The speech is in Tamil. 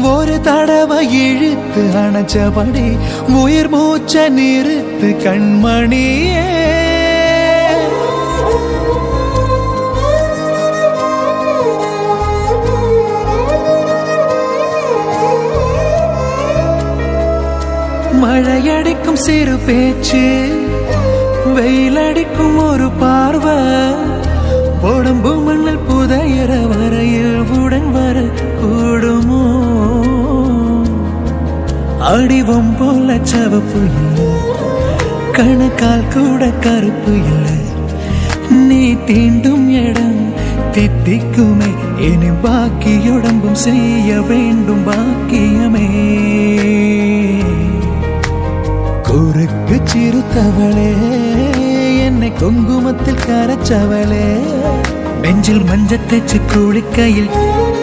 ஒரு தடவை இழுத்து அணைச்சபடி உயிர் மூச்ச நிறுத்து கண்மணியே மழையடிக்கும் சிறு பேச்சு வெயிலடிக்கும் ஒரு பார்வை உடம்பு மண்ணில் புதையற வரையில் உடன் வர கூடுமோ அடிவம் போல சவப்பு இல்லை கணக்கால் கூட கருப்பு இல்லை நீ தீண்டும் இடம் தித்திக்குமே இனி பாக்கி உடம்பும் செய்ய வேண்டும் பாக்கியமே குறுக்கு சிறுத்தவளே என்னை குங்குமத்தில் கரைச்சவளே நெஞ்சில் மஞ்சள் தேச்சு குளிக்கையில்